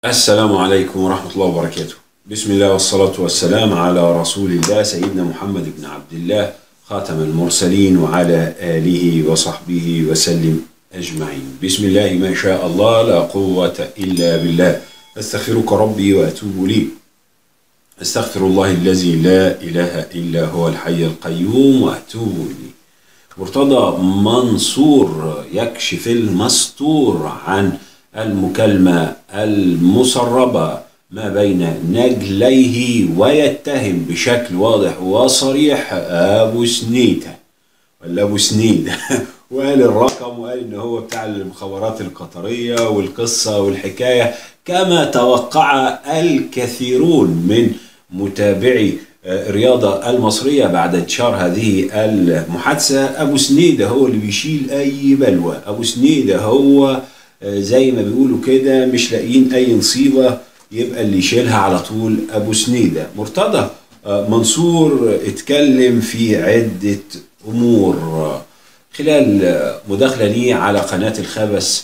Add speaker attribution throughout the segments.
Speaker 1: السلام عليكم ورحمة الله وبركاته بسم الله والصلاة والسلام على رسول الله سيدنا محمد بن عبد الله خاتم المرسلين وعلى آله وصحبه وسلم أجمعين بسم الله ما شاء الله لا قوة إلا بالله أستغفرك ربي وأتوب لي أستغفر الله الذي لا إله إلا هو الحي القيوم وأتوب لي مرتضى منصور يكشف المستور عن المكالمة المسربة ما بين نجليه ويتهم بشكل واضح وصريح أبو سنيدة ولا أبو سنيدة وقال الرقم وقال إن هو بتاع المخابرات القطرية والقصة والحكاية كما توقع الكثيرون من متابعي الرياضة المصرية بعد انتشار هذه المحادثة أبو سنيدة هو اللي بيشيل أي بلوى أبو سنيدة هو زي ما بيقولوا كده مش لاقيين أي نصيبة يبقى اللي يشيلها على طول أبو سنيدة مرتضى منصور اتكلم في عدة أمور خلال مداخلة ليه على قناة الخبس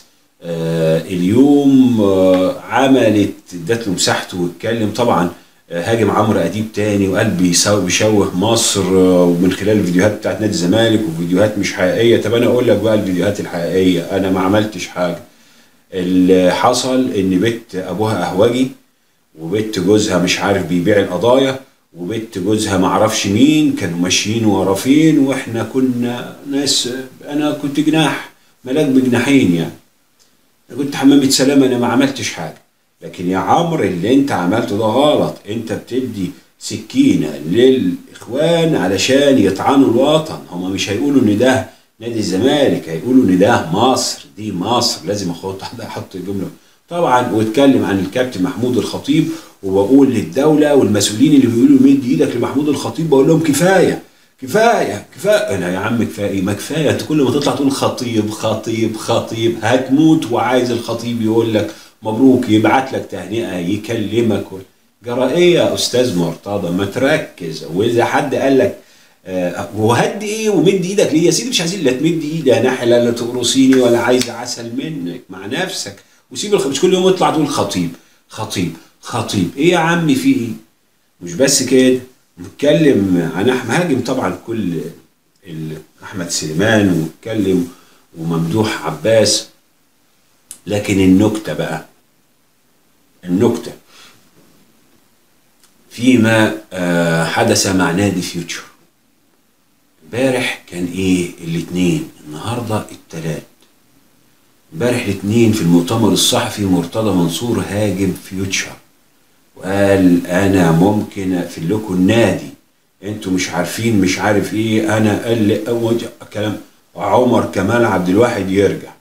Speaker 1: اليوم عملت ادت له مساحته واتكلم طبعا هاجم عمرو اديب تاني وقال بيشوه مصر ومن خلال الفيديوهات بتاعت نادي الزمالك وفيديوهات مش حقيقيه طب انا اقول لك بقى الفيديوهات الحقيقيه انا ما عملتش حاجه اللي حصل ان بنت ابوها اهوجي وبنت جوزها مش عارف بيبيع القضايا وبنت جوزها معرفش مين كانوا ماشيين ورا فين واحنا كنا ناس انا كنت جناح ملاك بجناحين يعني انا كنت حمامة سلامة انا ما عملتش حاجه لكن يا عمرو اللي انت عملته ده غلط انت بتدي سكينه للاخوان علشان يطعنوا الوطن هما مش هيقولوا ان ده نادي الزمالك هيقولوا ان ده مصر دي مصر لازم احط احط الجمله طبعا واتكلم عن الكابتن محمود الخطيب وبقول للدوله والمسؤولين اللي بيقولوا مد ايدك لمحمود الخطيب بقول لهم كفايه كفايه كفايه انا يا عم كفايه ما كفايه انت كل ما تطلع تقول خطيب خطيب خطيب هتموت وعايز الخطيب يقول لك مبروك يبعت لك تهنئه يكلمك جرى ايه يا استاذ مرتضى ما تركز واذا حد قال لك آه وهد ايه ومد ايدك ليه يا سيدي مش عايزين لا تمد ايدي يا نحله لا تقرصيني ولا عايز عسل منك مع نفسك وسيب الخ... مش كل يوم يطلع تقول خطيب خطيب خطيب ايه يا عم في ايه مش بس كده نتكلم عن احمد هاجم طبعا كل احمد سليمان واتكلم وممدوح عباس لكن النكته بقى النكته فيما حدث مع نادي فيوتشر امبارح كان ايه الاثنين النهارده الثلاث امبارح الاثنين في المؤتمر الصحفي مرتضى منصور هاجم فيوتشر وقال انا ممكن اقفل لكم النادي انتوا مش عارفين مش عارف ايه انا قال لي اول كلام عمر كمال عبد الواحد يرجع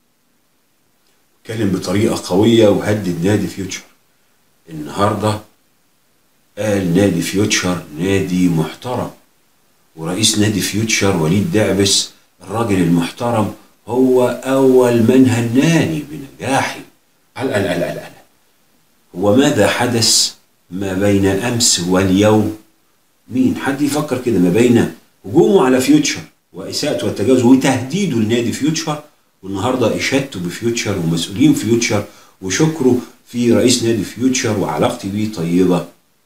Speaker 1: اتكلم بطريقه قويه وهدد نادي فيوتشر النهارده قال نادي فيوتشر نادي محترم ورئيس نادي فيوتشر وليد دعبس الراجل المحترم هو اول من هناني بنجاحي لا لا لا لا لا هو ماذا حدث ما بين امس واليوم مين حد يفكر كده ما بين هجومه على فيوتشر واساءته والتجاوز وتهديده لنادي فيوتشر والنهارده اشادته بفيوتشر ومسؤولين فيوتشر وشكره في رئيس نادي فيوتشر وعلاقتي بيه طيبه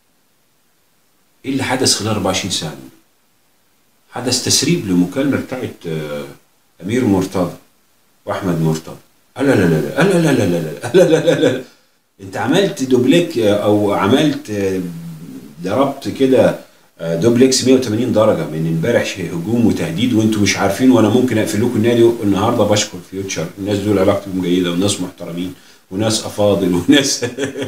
Speaker 1: ايه اللي حدث خلال 24 ساعه حدث تسريب لمكالمه بتاعت امير مرتضى واحمد مرتضى لا لا لا لا لا لا لا لا لا لا لا لا انت عملت دوبليك او عملت ضربت كده دوبلكس 180 درجه من امبارح هجوم وتهديد وانتوا مش عارفين وانا ممكن اقفل لكم النادي النهارده بشكر فيوتشر الناس دول علاقتهم جيده وناس محترمين وناس افاضل وناس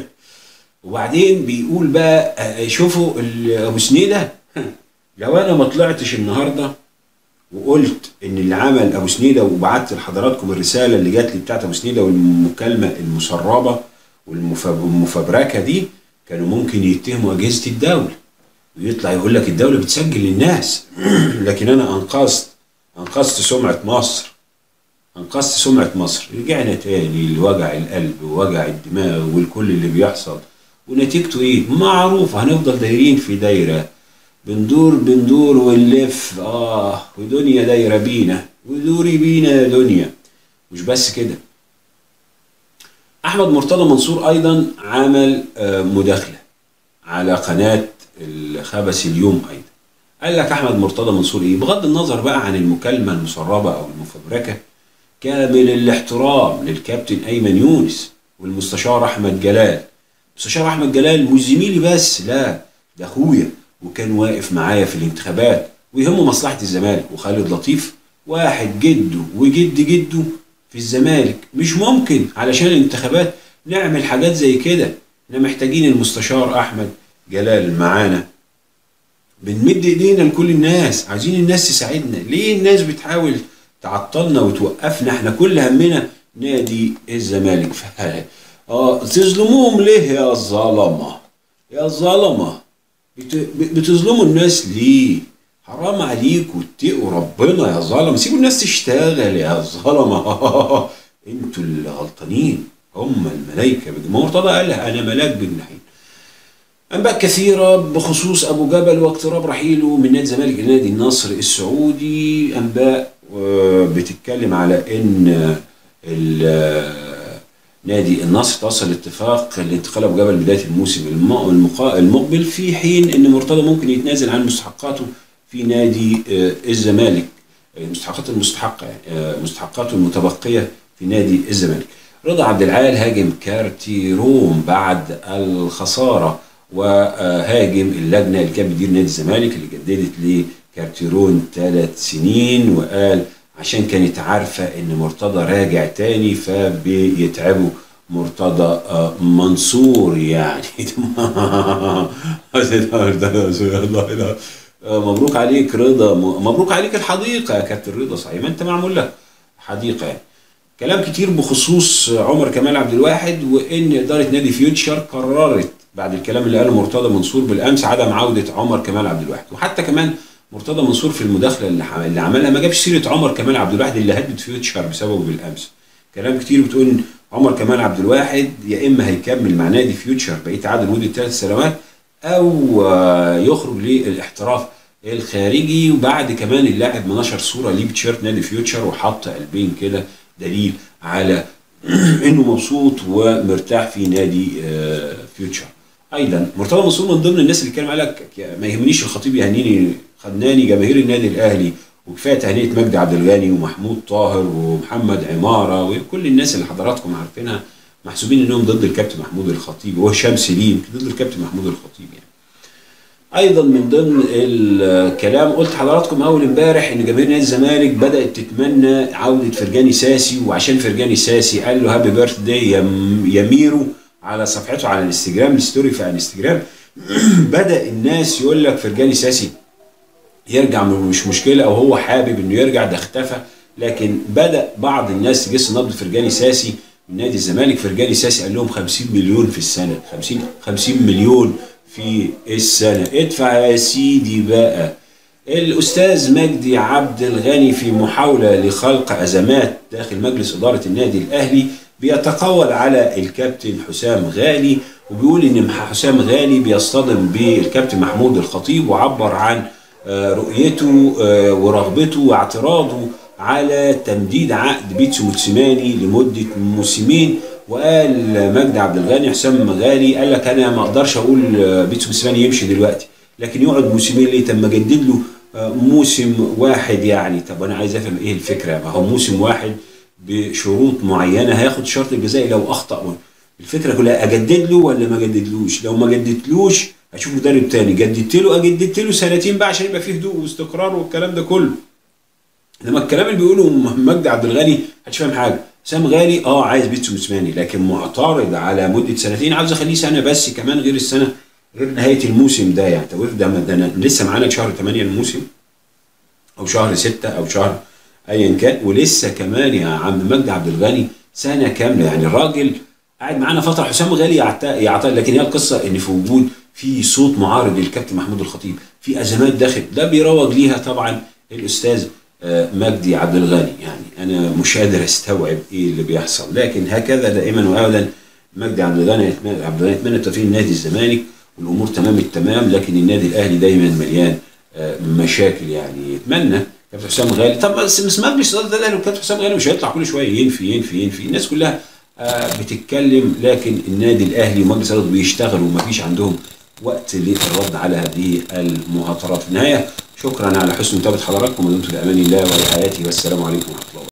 Speaker 1: وبعدين بيقول بقى شوفوا ابو سنيده لو انا ما طلعتش النهارده وقلت ان اللي عمل ابو سنيده وبعت لحضراتكم الرساله اللي جات لي بتاعت ابو سنيده والمكالمه المسربه والمفبركه دي كانوا ممكن يتهموا اجهزه الدوله ويطلع يقول لك الدوله بتسجل للناس لكن انا انقذت انقذت سمعه مصر انقذت سمعه مصر رجعنا تاني لوجع القلب ووجع الدماغ والكل اللي بيحصل ونتيجته ايه معروف هنفضل دايرين في دايره بندور بندور ونلف اه ودنيا دايره بينا ودوري بينا يا دنيا مش بس كده احمد مرتضى منصور ايضا عمل آه، مداخله على قناه الخبس اليوم ايضا قال لك احمد مرتضى منصور ايه بغض النظر بقى عن المكالمه المسربه او المفبركه كامل الاحترام للكابتن ايمن يونس والمستشار احمد جلال المستشار احمد جلال مش زميلي بس لا ده اخويا وكان واقف معايا في الانتخابات ويهمه مصلحه الزمالك وخالد لطيف واحد جده وجد جده في الزمالك مش ممكن علشان الانتخابات نعمل حاجات زي كده احنا محتاجين المستشار احمد جلال معانا بنمد ايدينا لكل الناس عايزين الناس تساعدنا ليه الناس بتحاول تعطلنا وتوقفنا احنا كل همنا نادي الزمالك اه تظلموهم ليه يا ظلمه يا ظلمه بت... بتظلموا الناس ليه حرام عليكم اتقوا ربنا يا ظلمه سيبوا الناس تشتغل يا ظلمه انتوا اللي غلطانين هم الملائكه ما مرتضى قال انا ملاك بجناحين أنباء كثيرة بخصوص أبو جبل واقتراب رحيله من نادي الزمالك إلى نادي النصر السعودي أنباء آه، بتتكلم على إن ال- نادي النصر توصل لاتفاق لانتقال أبو جبل بداية الموسم الم- المقا- المقبل في حين إن مرتضى ممكن يتنازل عن مستحقاته في نادي آه، الزمالك المستحقات المستحقة يعني آه، مستحقاته المتبقية في نادي الزمالك رضا عبد العال هاجم كارتيروم بعد الخسارة وهاجم اللجنة اللي كانت بتدير نادي الزمالك اللي جددت لكارتيرون ثلاث سنين وقال عشان كانت عارفة ان مرتضى راجع تاني فبيتعبوا مرتضى آه، منصور يعني الله آه، مبروك عليك رضا م- مبروك عليك الحديقة يا كابتن رضا صحيح ما انت معمول لك حديقة يعني كلام كتير بخصوص عمر كمال عبد الواحد وان اداره نادي فيوتشر قررت بعد الكلام اللي قاله مرتضى منصور بالامس عدم عوده عمر كمال عبد الواحد وحتى كمان مرتضى منصور في المداخله اللي ح- اللي عملها ما جابش سيره عمر كمال عبد الواحد اللي هدد فيوتشر بسببه بالامس كلام كتير بتقول إن عمر كمال عبد الواحد يا اما هيكمل مع نادي فيوتشر بقيه عقد لمده ثلاث سنوات او آه، يخرج للاحتراف الخارجي وبعد كمان اللاعب ما نشر صوره ليه بتيشيرت نادي فيوتشر وحط قلبين كده دليل على انه مبسوط ومرتاح في نادي آه، فيوتشر ايضا مرتضى منصور من ضمن الناس اللي كان قال لك ما يهمنيش الخطيب يهنيني خدناني جماهير النادي الاهلي وكفايه تهنئه مجدي عبد الغني ومحمود طاهر ومحمد عماره وكل الناس اللي حضراتكم عارفينها محسوبين انهم ضد الكابتن محمود الخطيب وهشام سليم ضد الكابتن محمود الخطيب يعني ايضا من ضمن الكلام قلت حضراتكم اول امبارح ان جماهير نادي الزمالك بدات تتمنى عوده فرجاني ساسي وعشان فرجاني ساسي قال له هابي بيرث داي يا ميرو على صفحته على الانستجرام الستوري في الانستجرام بدا الناس يقول لك فرجاني ساسي يرجع مش مشكله او هو حابب انه يرجع ده اختفى لكن بدا بعض الناس تجس نبض فرجاني ساسي من نادي الزمالك فرجاني ساسي قال لهم 50 مليون في السنه 50 50 مليون في السنه ادفع يا سيدي بقى الاستاذ مجدي عبد الغني في محاوله لخلق ازمات داخل مجلس اداره النادي الاهلي بيتقول على الكابتن حسام غالي وبيقول ان حسام غالي بيصطدم بالكابتن محمود الخطيب وعبر عن آه، رؤيته آه، ورغبته واعتراضه على تمديد عقد بيتسو موتسيماني لمده موسمين وقال مجدي عبد الغني حسام غالي قال لك انا ما اقدرش اقول آه، بيتسو موتسيماني يمشي دلوقتي لكن يقعد موسمين ليه طب ما جدد له آه، موسم واحد يعني طب انا عايز افهم ايه الفكره ما هو موسم واحد بشروط معينه هياخد شرط الجزائي لو اخطا الفكره كلها اجدد له ولا ما اجددلوش لو ما جددتلوش هشوف مدرب تاني جددت له اجددت له سنتين بقى عشان يبقى فيه هدوء واستقرار والكلام ده كله انما الكلام اللي بيقوله مجدي عبد الغني مش فاهم حاجه سام غالي اه عايز بيتسو موسيماني لكن معترض على مده سنتين عاوز اخليه سنه بس كمان غير السنه غير نهايه الموسم ده يعني طب ده ده أنا لسه معانا شهر 8 الموسم او شهر 6 او شهر ايا كان ولسه كمان يا عم مجدي عبد الغني سنه كامله يعني الراجل قاعد معانا فتره حسام غالي يعت- يعطي لكن هي القصه ان في وجود في صوت معارض للكابتن محمود الخطيب في ازمات داخل ده بيروج ليها طبعا الاستاذ آه، مجدي عبد الغني يعني انا مش قادر استوعب ايه اللي بيحصل لكن هكذا دائما وابدا مجدي عبد الغني يتمنى- عبد الغني يتمنى توفيق نادي الزمالك والامور تمام التمام لكن النادي الاهلي دايما مليان آه، مشاكل يعني يتمنى كابتن حسام غالي طب بس بس مجلس اداره الاهلي وكابتن حسام غالي مش هيطلع كل شويه ينفي ينفي ينفي الناس كلها آه، بتتكلم لكن النادي الاهلي ومجلس الاداره بيشتغلوا ومفيش عندهم وقت للرد على هذه المهاترات في النهايه شكرا على حسن متابعه حضراتكم ودمتم بامان الله ورعايته والسلام عليكم ورحمه الله